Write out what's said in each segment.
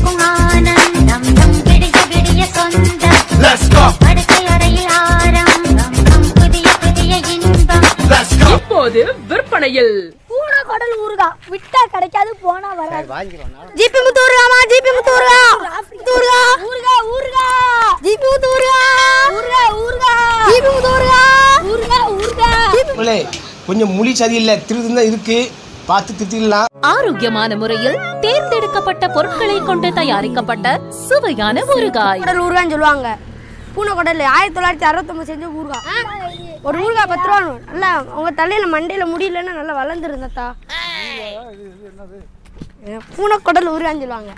பொங்கும் ஆனந்தம் நம் விடிய விடிய சொந்தம் Let's go. படுக்கை அறையில் ஆரம்பம் நம் புதிய புதிய இன்பம் Let's go. இப்போது விற்பனையில் பூனை குடல் ஊறுகா விட்டா கிடைக்காது போனா வராது ஜிபி முத்து ஊறுகாமா ஜிபி முத்து ஊறுகா ஊறுகா ஊறுகா ஊறுகா ஜிபி முத்து ஊறுகா ஊறுகா ஊறுகா ஜிபி முத்து ஊறுகா ஊறுகா ஊறுகா நம்மளே கொஞ்சம் மொழி சரியில்லை திருத்தம் தான் இருக்கு பார்த்து திருத்திடலாம் ஆரோக்கியமான முறையில் தேர்ந்தெடுக்கப்பட்ட பொருட்களை கொண்டு தயாரிக்கப்பட்ட சுவையான ஊறுகாய் குடல் ஊறுகான்னு சொல்லுவாங்க பூனை குடல் ஆயிரத்தி தொள்ளாயிரத்தி அறுபத்தொம்பது செஞ்ச ஊறுகா ஒரு ஊறுகா பத்து ரூபா நல்லா உங்க தலையில மண்டையில முடியலன்னா நல்லா வளர்ந்துருந்தா பூனை குடல் ஊறுகான்னு சொல்லுவாங்க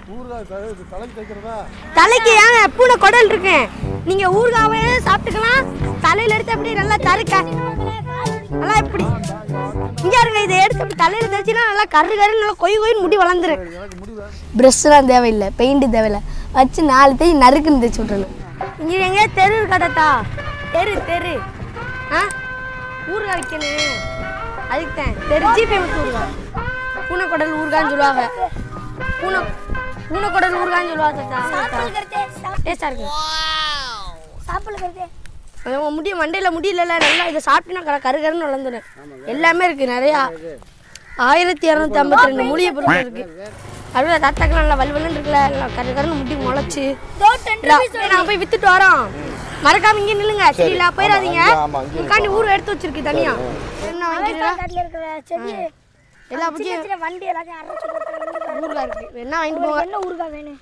தலைக்கு ஏங்க பூனை குடல் இருக்கேன் நீங்க ஊறுகாவே சாப்பிட்டுக்கலாம் தலையில எடுத்து அப்படியே நல்லா தருக்க நல்லா இப்படி இங்க இருங்க இதை எடுத்து அப்படி தலையில தேய்ச்சினா நல்லா கரு கரு நல்லா கொய் கொய்னு முடி வளர்ந்துரும் ப்ரெஷ்லாம் தேவையில்லை பெயிண்ட் தேவையில்லை வச்சு நாலு தேய் நறுக்குன்னு தேய்ச்சி விட்டுறணும் இங்கே எங்கே தெரு இருக்கா தாத்தா தெரு தெரு ஆ ஊறுகாய் வைக்கணும் அதுக்கு தான் தெரு ஜிபே முத்து ஊறுகாய் பூனைக்குடல் ஊறுகான்னு சொல்லுவாங்க பூனை பூனைக்குடல் ஊறுகான்னு சொல்லுவாங்க தாத்தா டேஸ்டாக இருக்கு சாப்பிடுறது அது உங்க முடிய மண்டையில் முடியல நல்லா இதை சாப்பிட்டீங்கன்னா கர கரு கருன்னு வளர்ந்துடும் எல்லாமே இருக்கு நிறையா ஆயிரத்தி இரநூத்தி ஐம்பத்தி ரெண்டு மூலிகை பொருட்கள் இருக்கு அப்படியே தாத்தாக்கெல்லாம் நல்லா வலுவலுன்னு இருக்குல்ல எல்லாம் கரு கருன்னு முடி முளைச்சு நாங்கள் போய் வித்துட்டு வரோம் மறக்காம இங்கே நில்லுங்க சரிங்களா போயிடாதீங்க உட்காந்து ஊர் எடுத்து வச்சிருக்கு தனியா என்ன வாங்கிக்கிறீங்களா காட்டுல இருக்கிற செடி எல்லா பற்றியும் சின்ன வண்டி எல்லாத்தையும் அரைச்சு போட்டு ஊருகா இருக்கு என்ன வாங்கிட்டு போங்க என்ன ஊறுகா வேணும்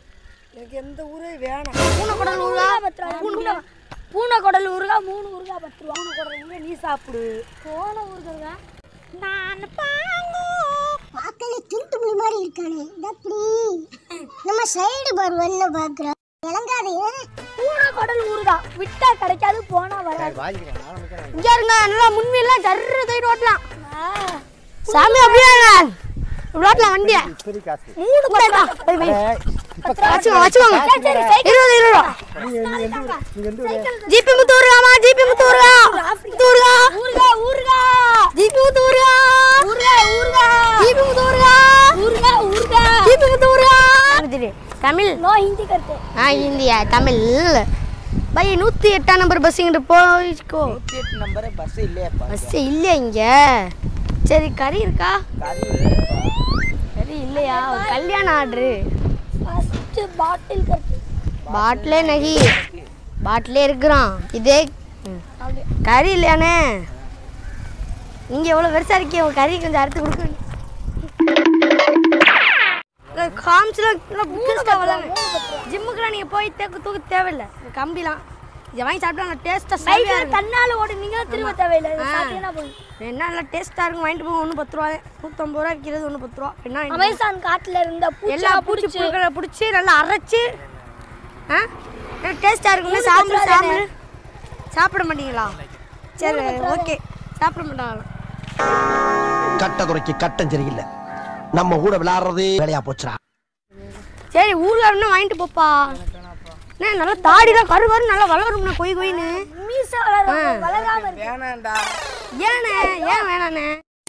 பூனை குடல் ஊருகா பத்து ரூபா பூனை பூனை குடல் ஊறுகா மூணு ஊறுகா பத்து ரூபா பூனை குடல் ஊறுகா நீ சாப்பிடு போன ஊறுகா நான் பார்க்கல திருட்டு புலி மாதிரி இருக்கானே இது அப்படி நம்ம சைடு பருவன்னு பார்க்குறோம் இளங்காதே பூனை குடல் ஊறுகா விட்டா கிடைக்காது போனா வராது இங்க இருங்க நல்லா முன்வீல்லாம் சர்ற தயிர் ஓட்டலாம் சாமி அப்படியே இப்படி ஓட்டலாம் வண்டியை மூணு கூட போய் வை வச்சுக்கோங்க வச்சுக்கோங்க இருபது இருபது ரூபா ஜிபி முத்து ஊருகாமா ஜிபி முத்து ஊருகா முத்து ஊருகா ஊறுகா ஊறுகா ஜிபி முத்து ஊருகா ஊறுகா ஊறுகா ஜிபி முத்து ஊருகா ஊறுகா ஊறுகா ஜிபி முத்து ஊருகா தமிழ் நோ ஹிந்தி கருத்து ஆ இந்தியா தமிழ் பை நூற்றி எட்டாம் நம்பர் பஸ் இங்கிட்டு போய்க்கோ நம்பர் பஸ் இல்லையாப்பா பஸ் இல்லையா இங்க சரி கறி இருக்கா கறி இல்லையா ஒரு கல்யாண ஆர்டரு ஃபர்ஸ்ட் பாட்டில் கருத்து பாட்டிலே நகி பாட்டிலே இருக்கிறான் இதே ம். கறி இல்லையானே நீங்கள் எவ்வளோ பெருசாக இருக்கீங்க உங்கள் கறி கொஞ்சம் அறுத்து கொடுக்க காமிச்சிலாம் ஜிம்முக்குலாம் நீங்கள் போய் தேக்க தூக்க தேவையில்லை இந்த கம்பிலாம் இதை வாங்கி சாப்பிட்டா நல்லா டேஸ்ட்டாக சைடுல சாப்பிட்டு தன்னால ஓடி நீங்க திரும்ப தேவையில்லை இதை சாப்பிட்டீங்கன்னா போதும் என்ன நல்லா டேஸ்ட்டாக இருக்கும் வாங்கிட்டு போங்க ஒன்று பத்து ரூபா நூற்றம்பது ரூபா விற்கிறது ஒன்று பத்து ரூபா என்ன வாங்கிட்டு போங்க. அமேசான் காட்டுல இருந்த எல்லா பூச்சா பூச்சி பிடிச்சி புழுக்களை பிடிச்சி நல்லா அரைச்சி ஆ டேஸ்ட்டாக இருக்கும்ல சாப்பிடு சாப்பிடு சாப்பிட மாட்டீங்களா சரி ஓகே சாப்பிட மாட்டாங்களா கட்ட குறைக்கு கட்டம் சரியில்லை நம்ம கூட விளையாடுறதே வேலையா போச்சுடா சரி ஊர்காரன்னு வாங்கிட்டு போப்பா என்ன நல்லா தாடிலாம் கரு கரு நல்லா வளரும்ண்ணா கொய் கொயின்னு மீச வளர வளராம இருக்கு ஏண்ணே ஏன் வேணாண்ணே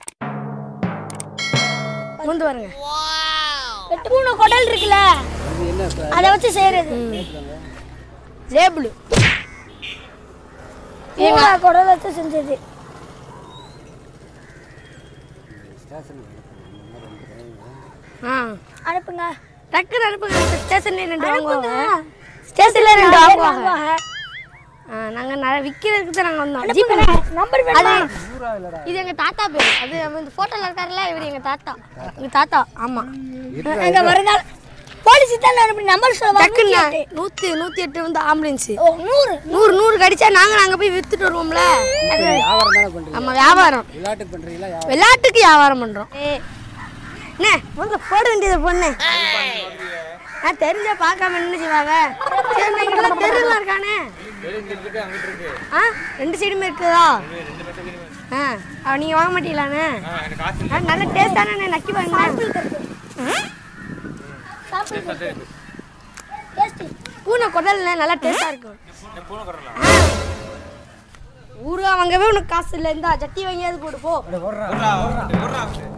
முந்து வருங்க எட்டு மூணு குடல் இருக்குல்ல அதை வச்சு செய்யறது ஜேபிள் பூனை குடல் வச்சு செஞ்சது ஆ அனுப்புங்க டக்குன்னு அனுப்புங்க ஸ்டேஷன்ல ரெண்டு வாங்குவாங்க ஸ்டேஷன்ல ரெண்டு வாங்குவாங்க ஆ நாங்கள் நிறைய விற்கிறதுக்கு தான் நாங்கள் வந்தோம் ஜிபே நம்பர் அது வேணுமா இது எங்க தாத்தா பேர் அது அவன் இந்த போட்டோல இருக்காருல்ல இவர் எங்க தாத்தா எங்க தாத்தா ஆமா எங்க மறுநாள் போலீஸ் தான் அனுப்பி நம்பர் சொல்ல டக்குன்னு நூத்தி நூத்தி எட்டு வந்து ஆம்புலன்ஸ் ஓ நூறு நூறு நூறு கடிச்சா நாங்க நாங்க போய் வித்துட்டு வருவோம்ல ஆமா வியாபாரம் விளையாட்டுக்கு வியாபாரம் பண்றோம் என்ன முதல்ல போட வேண்டியது பொண்ணு நான் தெரிஞ்சா பார்க்காம என்ன செய்வாங்க சரி நான் இங்கெல்லாம் தெருலாம் இருக்கானே ஆ ரெண்டு சைடுமே இருக்குதா ஆ அவ நீங்க வாங்க மாட்டீங்களாண்ணே ஆ, நல்ல டேஸ்டானே நக்கி பாருங்க பூனை குடல்ல நல்லா டேஸ்டா இருக்கும் ஆ. ஊறுகாய் வாங்கவே உனக்கு காசு இல்லை இந்த சட்டி வாங்கியாவது போட்டு போ